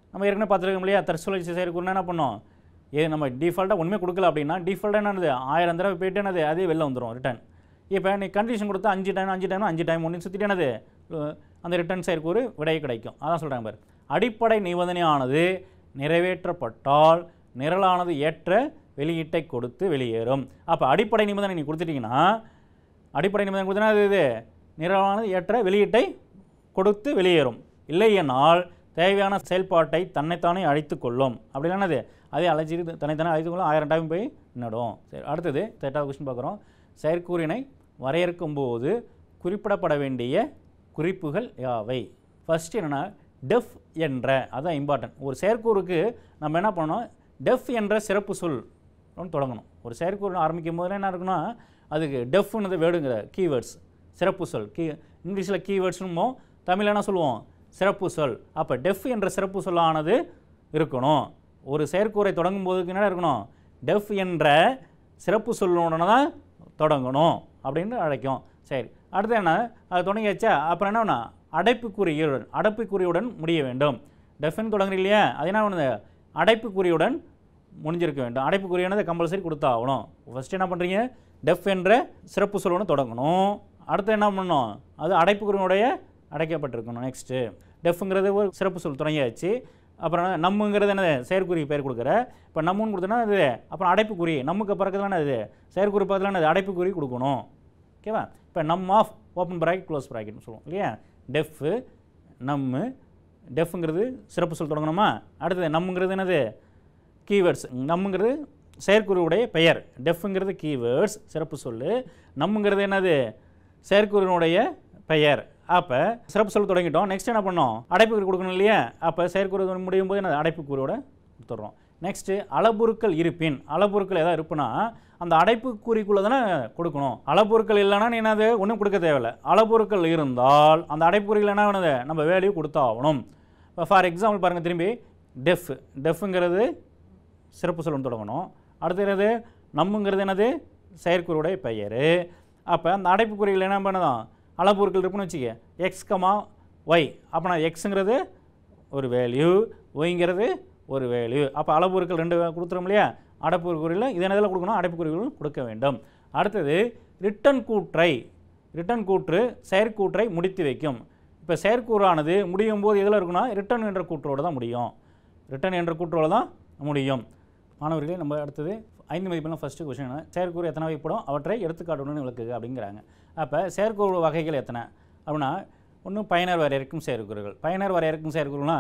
S1: நம்ம ஏற்கனவே பார்த்துருக்கோம் இல்லையா தற்சுழற்சி செயற்கூறுனா என்ன பண்ணோம் ஏ நம்ம டிஃபால்ட்டாக ஒன்றுமே கொடுக்கல அப்படின்னா டிஃபால்ட்டாக என்னது ஆயிரம் தடவை போயிட்டு என்னது அதே வெளில வந்துடும் ரிட்டர்ன் இப்போ நீ கண்டிஷன் கொடுத்தா அஞ்சு டைம் அஞ்சு டைம் அஞ்சு டைம் ஒன்று சுற்றிட்டு என்னது அஹ் அந்த ரிட்டர்ன் செயற்கூறு விடை கிடைக்கும் அதான் சொல்கிறாங்க பாரு அடிப்படை நிபந்தனையானது நிறைவேற்றப்பட்டால் நிரலானது ஏற்ற வெளியீட்டை கொடுத்து வெளியேறும் அப்போ அடிப்படை நிபந்தனை நீ கொடுத்துட்டீங்கன்னா அடிப்படை நிபந்தனை கொடுத்தனா அது இது நிரலானது ஏற்ற வெளியீட்டை கொடுத்து வெளியேறும் இல்லையென்றால் தேவையான செயல்பாட்டை தன்னைத்தானே அழித்துக் கொள்ளும் அப்படி என்னது அதே அழைச்சிட்டு தன்னைத்தானே அழித்துக் கொள்ளும் ஆயிரம் டைம் போய் நின்றுடும் சரி அடுத்தது தேர்ட்டாவது கொஸ்டின் பார்க்குறோம் செயற்கூறினை வரையறுக்கும் போது குறிப்பிடப்பட வேண்டிய குறிப்புகள் யாவை ஃபர்ஸ்ட் என்னென்னா டெஃப் என்ற அதான் இம்பார்ட்டன்ட் ஒரு செயற்கூறுக்கு நம்ம என்ன பண்ணணும் டெஃப் என்ற சிறப்பு சொல் ஒன்று தொடங்கணும் ஒரு செயற்கூறு ஆரம்பிக்கும் போது என்ன இருக்குன்னா அதுக்கு டெஃப்னது வேர்டுங்கிற கீவேர்ட்ஸ் சிறப்பு சொல் கீ இங்கிலீஷில் கீவேர்ட்ஸ்னுமோ தமிழ் என்ன சொல்லுவோம் சிறப்பு சொல் அப்போ டெஃப் என்ற சிறப்பு சொல்லானது இருக்கணும் ஒரு செயற்கூறை தொடங்கும் போதுக்கு என்ன இருக்கணும் டெஃப் என்ற சிறப்பு சொல்லுடன் தான் தொடங்கணும் அப்படின்னு அழைக்கும் சரி அடுத்து என்ன அது தொடங்கியாச்சா அப்புறம் என்ன வேணும் அடைப்புக்குறியுடன் அடைப்புக்குறியுடன் முடிய வேண்டும் டெஃப்னு தொடங்குறீங்க இல்லையா அது என்ன பண்ணுது அடைப்புக்குறியுடன் முடிஞ்சிருக்க வேண்டும் அடைப்புக்குறியானது கம்பல்சரி கொடுத்தாகணும் ஃபஸ்ட்டு என்ன பண்ணுறீங்க டெஃப் என்ற சிறப்பு சொல்லணும் தொடங்கணும் அடுத்து என்ன பண்ணணும் அது அடைப்புக்குறியினுடைய அடைக்கப்பட்டிருக்கணும் நெக்ஸ்ட்டு டெஃப்ங்கிறது ஒரு சிறப்பு சொல் தொடங்கியாச்சு அப்புறம் நம்முங்கிறது என்னது செயற்குறி பேர் கொடுக்குற இப்போ நம்முன்னு கொடுத்தோன்னா அது அப்புறம் அடைப்புக்குறி நமக்கு பிறகுதானே அது செயற்குறி பக்கத்தில் என்னது அடைப்புக்குறி கொடுக்கணும் ஓகேவா இப்போ நம் ஆஃப் ஓப்பன் ப்ராக்கெட் க்ளோஸ் ப்ராக்கெட்னு சொல்லுவோம் இல்லையா டெஃப்பு நம்மு டெஃப்ங்கிறது சிறப்பு சொல் தொடங்கணுமா அடுத்தது நம்முங்கிறது என்னது கீவேர்ட்ஸ் நம்முங்கிறது செயற்குறியுடைய பெயர் டெஃப்ங்கிறது கீவேர்ட்ஸ் சிறப்பு சொல்லு நம்முங்கிறது என்னது செயற்குறியினுடைய பெயர் அப்போ சிறப்பு சொல் தொடங்கிட்டோம் நெக்ஸ்ட் என்ன பண்ணோம் அடைப்புக்குறி கொடுக்கணும் இல்லையா அப்போ செயற்குறி முடியும் போது என்னது அடைப்புக்குறியோட கொடுத்துட்றோம் நெக்ஸ்ட்டு அளபொருட்கள் இருப்பின் அளபொருட்கள் எதாவது இருப்புனா அந்த அடைப்புக்குறிக்குள்ளே தானே கொடுக்கணும் அளபொருட்கள் இல்லைன்னா நீ என்னது ஒன்றும் கொடுக்க தேவையில்லை அளபொருட்கள் இருந்தால் அந்த அடைப்புக்குறிகள் என்ன வேணுது நம்ம வேல்யூ கொடுத்தாகணும் இப்போ ஃபார் எக்ஸாம்பிள் பாருங்கள் திரும்பி டெஃப் டெஃப்ங்கிறது சிறப்பு சொல்லணும் தொடங்கணும் அடுத்து என்னது நம்முங்கிறது என்னது செயற்குறியுடைய பெயர் அப்போ அந்த அடைப்புக்குறிகள் என்ன பண்ணுதான் அளப்பொருட்கள் இருக்குன்னு வச்சுக்க எக்ஸ் கமா ஒய் அப்போ நான் எக்ஸுங்கிறது ஒரு வேல்யூ ஒய்ங்கிறது ஒரு வேல்யூ அப்போ அளப்பொருட்கள் ரெண்டு கொடுத்துரும் இல்லையா அடைப்புக்குறியில் இது என்னதில் கொடுக்கணும் அடைப்புக்குறிகளும் கொடுக்க வேண்டும் அடுத்தது ரிட்டன் கூற்றை ரிட்டன் கூற்று செயற்கூற்றை முடித்து வைக்கும் இப்போ செயற்கூறானது முடியும் போது எதில் இருக்குன்னா ரிட்டன் என்ற கூற்றோடு தான் முடியும் ரிட்டன் என்ற கூற்றோடு தான் முடியும் மாணவர்களே நம்ம அடுத்தது ஐந்து மதிப்பெல்லாம் ஃபஸ்ட்டு கொஸ்டின் செயற்கூறு எத்தனை வகைப்படும் அவற்றை எடுத்துக்காட்டுடன் விளக்குக அப்படிங்கிறாங்க அப்போ செயற்கூறு வகைகள் எத்தனை அப்படின்னா ஒன்று பயனர் வரையறுக்கும் செயற்கூறுகள் பயனர் வரையறுக்கும் செயற்கூறுனா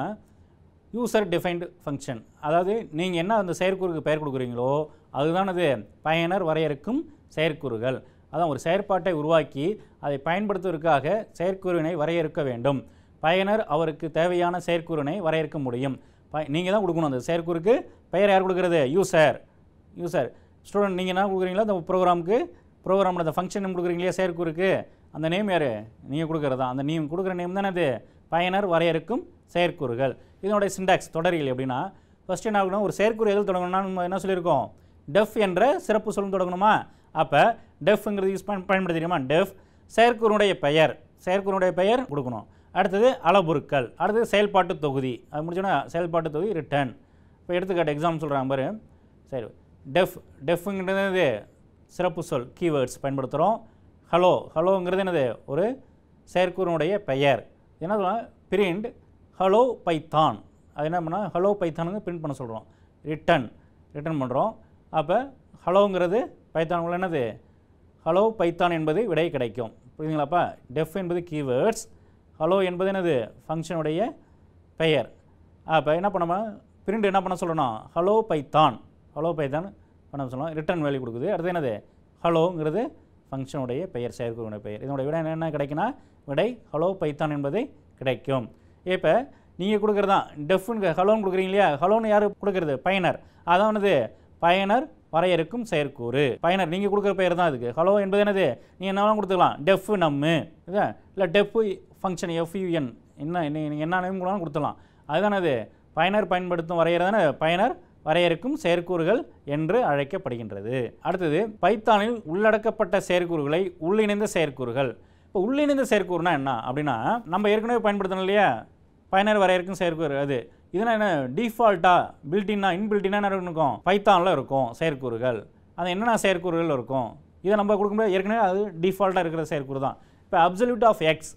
S1: யூசர் டிஃபைன்டு ஃபங்க்ஷன் அதாவது நீங்கள் என்ன அந்த செயற்கூறுக்கு பெயர் கொடுக்குறீங்களோ அதுதான் அது பயனர் வரையறுக்கும் செயற்கூறுகள் அதான் ஒரு செயற்பாட்டை உருவாக்கி அதை பயன்படுத்துவதற்காக செயற்கூறினை வரையறுக்க வேண்டும் பயனர் அவருக்கு தேவையான செயற்கூறினை வரையறுக்க முடியும் ப நீங்கள் தான் கொடுக்கணும் அந்த செயற்கூறுக்கு பெயர் யார் கொடுக்குறது யூசர் யூசர் ஸ்டூடெண்ட் நீங்கள் என்ன கொடுக்குறீங்களோ அந்த ப்ரோக்ராமுக்கு ப்ரோக்ராமில் அந்த ஃபங்க்ஷன் கொடுக்குறீங்களா செயற்கூறுக்கு அந்த நேம் யார் நீங்கள் கொடுக்குறதா அந்த நேம் கொடுக்குற நேம் தானே அது பயனர் வரையறுக்கும் செயற்கூறுகள் இதனுடைய சிண்டாக்ஸ் தொடரியல் எப்படின்னா ஃபஸ்ட் என்ன ஆகணும் ஒரு செயற்கூறு எதில் தொடங்கணும்னா நம்ம என்ன சொல்லியிருக்கோம் டெஃப் என்ற சிறப்பு சொல்லும் தொடங்கணுமா அப்போ டெஃப்ங்கிறது யூஸ் பண்ண பயன்படுத்த தெரியுமா டெஃப் செயற்கூறுடைய பெயர் செயற்கூறுடைய பெயர் கொடுக்கணும் அடுத்தது அளபொருட்கள் அடுத்தது செயல்பாட்டு தொகுதி அது முடிச்சோன்னா செயல்பாட்டு தொகுதி ரிட்டர்ன் இப்போ எடுத்துக்காட்டு எக்ஸாம் சொல்கிறாங்க பாரு சரி டெஃப் டெஃப்ங்கிறது சிறப்பு சொல் கீவேர்ட்ஸ் பயன்படுத்துகிறோம் ஹலோ ஹலோங்கிறது என்னது ஒரு செயற்கூறினுடைய பெயர் என்ன சொல்லலாம் பிரிண்ட் ஹலோ பைத்தான் அது என்ன பண்ணால் ஹலோ பைத்தானுங்க பிரிண்ட் பண்ண சொல்கிறோம் ரிட்டன் ரிட்டர்ன் பண்ணுறோம் அப்போ ஹலோங்கிறது பைத்தானுக்குள்ள என்னது ஹலோ பைத்தான் என்பது விடை கிடைக்கும் புரியுதுங்களாப்பா டெஃப் என்பது கீவேர்ட்ஸ் ஹலோ என்பது என்னது ஃபங்க்ஷனுடைய பெயர் அப்போ என்ன பண்ணோமா பிரிண்ட் என்ன பண்ண சொல்லணும் ஹலோ பைத்தான் ஹலோ பைத்தான் பண்ண சொல்லணும் ரிட்டர்ன் வேல்யூ கொடுக்குது அடுத்து என்னது ஹலோங்கிறது ஃபங்க்ஷனுடைய பெயர் செயற்குறியுடைய பெயர் இதனுடைய விடை என்ன கிடைக்குன்னா விடை ஹலோ பைத்தான் என்பது கிடைக்கும் இப்போ நீங்கள் கொடுக்குறது தான் டெஃப்னு ஹலோன்னு கொடுக்குறீங்க இல்லையா ஹலோன்னு யார் கொடுக்குறது பயனர் அதான் என்னது பயனர் வரையறுக்கும் செயற்கூறு பயனர் நீங்கள் கொடுக்குற பெயர் தான் அதுக்கு ஹலோ என்பது என்னது நீங்கள் என்னவெல்லாம் கொடுத்துக்கலாம் டெஃப் நம்மு இதா இல்லை டெஃப் ஃபங்க்ஷன் எஃப்யூஎன் என்ன நீங்கள் என்ன நேம் கூட கொடுத்துடலாம் அதுதானே அது பயனர் பயன்படுத்தும் வரையறதானே பயனர் வரையறுக்கும் செயற்கூறுகள் என்று அழைக்கப்படுகின்றது அடுத்தது பைத்தானில் உள்ளடக்கப்பட்ட செயற்கூறுகளை உள்ளிணைந்த செயற்கூறுகள் இப்போ உள்ளிணைந்த செயற்கூறுனா என்ன அப்படின்னா நம்ம ஏற்கனவே பயன்படுத்தணும் இல்லையா பயனர் வரையறுக்கும் செயற்கூறு அது இதெல்லாம் என்ன டிஃபால்ட்டாக பில்டின்னா இன்பில்டினா என்ன இருக்கும் பைத்தானில் இருக்கும் செயற்கூறுகள் அது என்னென்ன செயற்கூறுகள் இருக்கும் இதை நம்ம கொடுக்கும்போது ஏற்கனவே அது டிஃபால்ட்டாக இருக்கிற செயற்கூறு தான் இப்போ அப்சல்யூட் ஆஃப் எக்ஸ்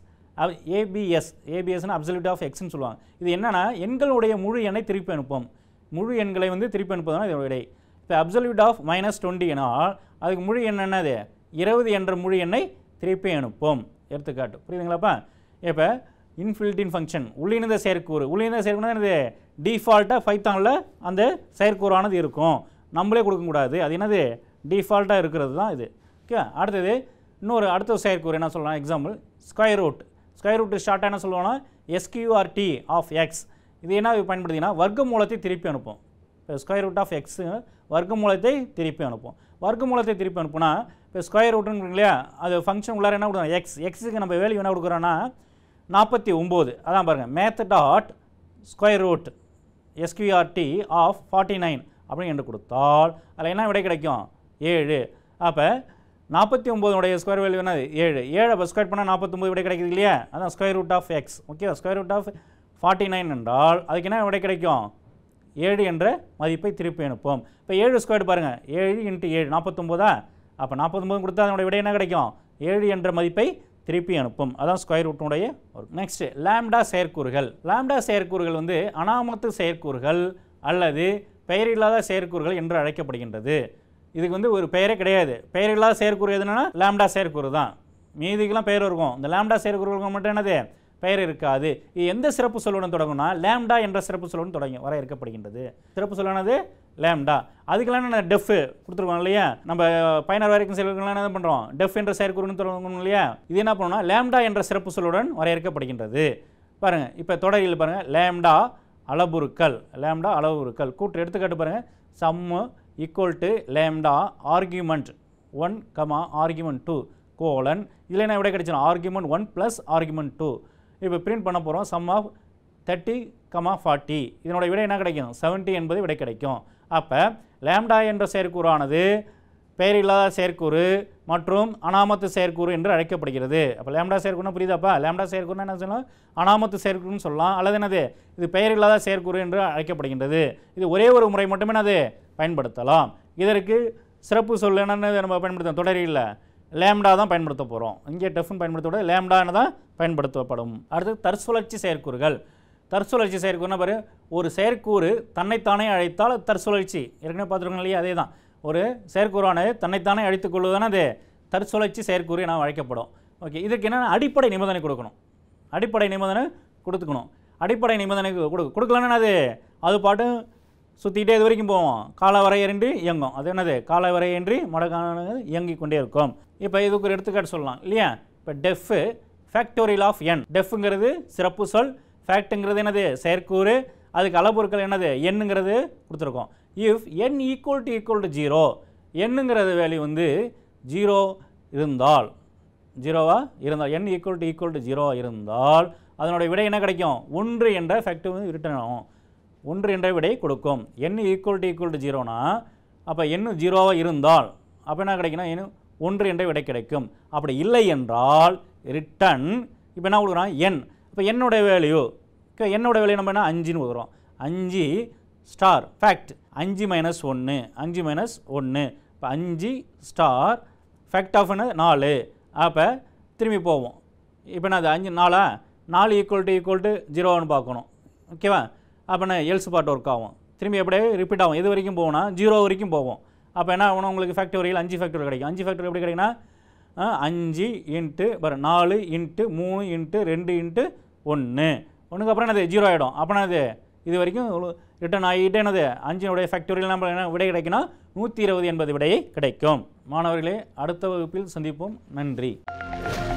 S1: ஏபிஎஸ் ஏபிஎஸ்னு அப்சல்யூட் ஆஃப் எக்ஸ்னு சொல்லுவாங்க இது என்னன்னா எண்களுடைய முழு எண்ணை திருப்பி அனுப்பும் முழு எண்களை வந்து திருப்பி அனுப்புவதுதான் இதோட விடை இப்போ அப்சல்யூட் ஆஃப் மைனஸ் டுவெண்ட்டி எனால் அதுக்கு முழு எண் என்னது இருபது என்ற முழு எண்ணை திருப்பி அனுப்பும் எடுத்துக்காட்டு புரியுதுங்களாப்பா இப்போ இன்ஃபில்டின் ஃபங்க்ஷன் உள்ளிணைந்த செயற்கூறு உள்ளிணைந்த செயற்கூறு என்னது டிஃபால்ட்டாக பைத்தானில் அந்த செயற்கூறானது இருக்கும் நம்மளே கொடுக்கக்கூடாது அது என்னது டிஃபால்ட்டாக இருக்கிறது தான் இது ஓகே அடுத்தது இன்னொரு அடுத்த செயற்கூறு என்ன சொல்லலாம் example square root square root ஷார்ட்டாக என்ன சொல்லுவோம்னா எஸ்கியூஆர்டி ஆஃப் எக்ஸ் இது என்ன பயன்படுத்திங்கன்னா வர்க்க மூலத்தை திருப்பி அனுப்பும் இப்போ ஸ்கொயர் ரூட் ஆஃப் எக்ஸ் வர்க்க மூலத்தை திருப்பி அனுப்பும் வர்க்க மூலத்தை திருப்பி அனுப்புனா இப்போ ஸ்கொயர் ரூட்டுன்னு இல்லையா அது ஃபங்க்ஷன் உள்ளார என்ன கொடுக்குறோம் எக்ஸ் எக்ஸுக்கு நம்ம வேல்யூ என்ன கொடுக்குறோன்னா நாற்பத்தி ஒம்பது அதான் பாருங்கள் math dot square root SQRT of forty nine அப்படின்னு என்று கொடுத்தால் அதில் என்ன விடை கிடைக்கும் ஏழு அப்போ நாற்பத்தி ஒம்போதுடைய ஸ்கொயர் வேல்யூ என்னது ஏழு ஏழு அப்போ ஸ்கொயர் பண்ணால் நாற்பத்தொம்பது விடை கிடைக்குது இல்லையா அதான் square root of x okay square root of forty nine என்றால் அதுக்கு என்ன விடை கிடைக்கும் ஏழு என்ற மதிப்பை திருப்பி அனுப்பும் இப்போ ஏழு ஸ்கொயர் பாருங்கள் ஏழு இன்ட்டு ஏழு நாற்பத்தொம்போதா அப்போ நாற்பத்தொம்போது கொடுத்தா அதனுடைய விடை என்ன கிடைக்கும் ஏழு என்ற மதிப்பை திருப்பி அனுப்பும் அதான் ஸ்கொயர் ரூட்டினுடைய ஒரு நெக்ஸ்ட் லாம்டா செயற்கூறுகள் லாம்டா செயற்கூறுகள் வந்து அனாமத்து செயற்கூறுகள் அல்லது பெயரில்லாத செயற்கூறுகள் என்று அழைக்கப்படுகின்றது இதுக்கு வந்து ஒரு பெயரே கிடையாது பெயரில்லாத செயற்கூறு எதுனா லாம்டா செயற்கூறு தான் மீதிக்கெல்லாம் பெயர் இருக்கும் இந்த லாம்டா செயற்கூறுகள் மட்டும் என்னது பெயர் இருக்காது இது எந்த சிறப்பு சொல்லுடன் தொடங்கும்னா லேம்டா என்ற சிறப்பு சொல்லுடன் தொடங்கி வரையறுக்கப்படுகின்றது சிறப்பு சொல்லானது லேம்டா அதுக்கெல்லாம் என்ன டெஃப் கொடுத்துருக்கோம் இல்லையா நம்ம பயனர் வரைக்கும் செயல்கள்லாம் என்ன பண்ணுறோம் டெஃப் என்ற செயற்கூறுன்னு தொடங்கணும் இல்லையா இது என்ன பண்ணணும்னா லேம்டா என்ற சிறப்பு சொல்லுடன் வரையறுக்கப்படுகின்றது பாருங்கள் இப்போ தொடரில் பாருங்கள் லேம்டா அளவுருக்கள் லேம்டா அளவுருக்கள் கூற்று எடுத்துக்காட்டு பாருங்கள் sum equal to lambda argument one comma argument two colon இதில் என்ன விட கிடைச்சிடும் argument one plus argument two இப்போ பிரிண்ட் பண்ண போகிறோம் sum of thirty comma forty இதனோட விடை என்ன கிடைக்கும் 70 என்பது விடை கிடைக்கும் அப்போ லேம்டா என்ற செயற்கூறானது பெயரில்லாத செயற்கூறு மற்றும் அனாமத்து செயற்கூறு என்று அழைக்கப்படுகிறது அப்போ லேம்டா செயற்கூறுனா புரியுதாப்பா லேம்டா செயற்கூறுனா என்ன சொல்லலாம் அனாமத்து செயற்கூறுன்னு சொல்லலாம் அல்லது என்னது இது பெயரில்லாத செயற்கூறு என்று அழைக்கப்படுகின்றது இது ஒரே ஒரு முறை மட்டுமே என்னது பயன்படுத்தலாம் இதற்கு சிறப்பு சொல் என்னன்னு நம்ம பயன்படுத்தலாம் தொடரில் லேம்டா தான் பயன்படுத்த போகிறோம் இங்கே டெஃப்னு பயன்படுத்த லேம்டான்னு தான் பயன்படுத்தப்படும் அடுத்து தற்சுழற்சி செயற்கூறுகள் தற்சுழற்சி செயற்கூறுனா பாரு ஒரு செயற்கூறு தன்னைத்தானே அழைத்தால் அது தற்சுழற்சி ஏற்கனவே பார்த்துருக்கோம் இல்லையா அதே தான் ஒரு செயற்கூறானது தன்னைத்தானே அழைத்துக் கொள்வதான அது தற்சுழற்சி செயற்கூறு என அழைக்கப்படும் ஓகே இதுக்கு என்னென்ன அடிப்படை நிபந்தனை கொடுக்கணும் அடிப்படை நிபந்தனை கொடுத்துக்கணும் அடிப்படை நிபந்தனை கொடு கொடுக்கலன்னா அது அது பாட்டு சுற்றிக்கிட்டே இது வரைக்கும் போவோம் கால வரையறின்றி இயங்கும் அது என்னது கால வரையின்றி மடக்கானது இயங்கிக் கொண்டே இருக்கும் இப்போ இதுக்கு ஒரு எடுத்துக்காட்டு சொல்லலாம் இல்லையா இப்போ டெஃப் ஃபேக்டோரியல் ஆஃப் என் டெஃப்ங்கிறது சிறப்பு சொல் ஃபேக்ட்டுங்கிறது என்னது செயற்கூறு அதுக்கு அளப்பொருட்கள் என்னது எண்ணுங்கிறது கொடுத்துருக்கோம் if N equal to equal to zero எண்ணுங்கிறது வேல்யூ வந்து ஜீரோ இருந்தால் ஜீரோவா இருந்தால் n equal to equal to zero இருந்தால் அதனுடைய விடை என்ன கிடைக்கும் ஒன்று என்ற ஃபேக்டர் வந்து ரிட்டர்ன் ஆகும் ஒன்று என்ற விடை கொடுக்கும் n equal to equal to ஜீரோனா அப்போ n ஜீரோவாக இருந்தால் அப்போ என்ன கிடைக்கும்னா n ஒன்று என்ற விடை கிடைக்கும் அப்படி இல்லை என்றால் ரிட்டன் இப்போ என்ன கொடுக்குறான் n இப்போ என்னோட வேல்யூ என்னோட வேல்யூ நம்ம என்ன அஞ்சுன்னு கொடுக்குறோம் அஞ்சு ஸ்டார் ஃபேக்ட் அஞ்சு மைனஸ் ஒன்று அஞ்சு மைனஸ் ஒன்று இப்போ அஞ்சு ஸ்டார் ஃபேக்ட் ஆஃப் நாலு அப்போ திரும்பி போவோம் இப்போ நான் அது அஞ்சு நாலா நாலு ஈக்குவல் டு ஈக்குவல் டு ஜீரோன்னு பார்க்கணும் ஓகேவா அப்போ நான் எல்ஸ் பார்ட் ஒர்க் ஆகும் திரும்பி எப்படியே ரிப்பீட் ஆகும் எது வரைக்கும் போகும்னா ஜீரோ வரைக்கும் போவோம் அப்போ என்ன ஆகணும் உங்களுக்கு ஃபேக்டோரியல் அஞ்சு ஃபேக்டோரியல் கிடைக்கும் அஞ்சு ஃபேக்டோரியல் எப்படி கிடைக்குன்னா ஆ, அஞ்சு இன்ட்டு பாரு நாலு இன்ட்டு மூணு இன்ட்டு ரெண்டு இன்ட்டு ஒன்று ஒன்றுக்கு அப்புறம் என்னது ஜீரோ ஆகிடும் அப்போ என்னது இது வரைக்கும் ரிட்டர்ன் ஆகிட்டே என்னது அஞ்சினுடைய ஃபேக்டோரியல் நம்ம என்ன விடை கிடைக்குன்னா நூற்றி இருபது என்பது விடையை கிடைக்கும் மாணவர்களே அடுத்த வகுப்பில் சந்திப்போம் நன்றி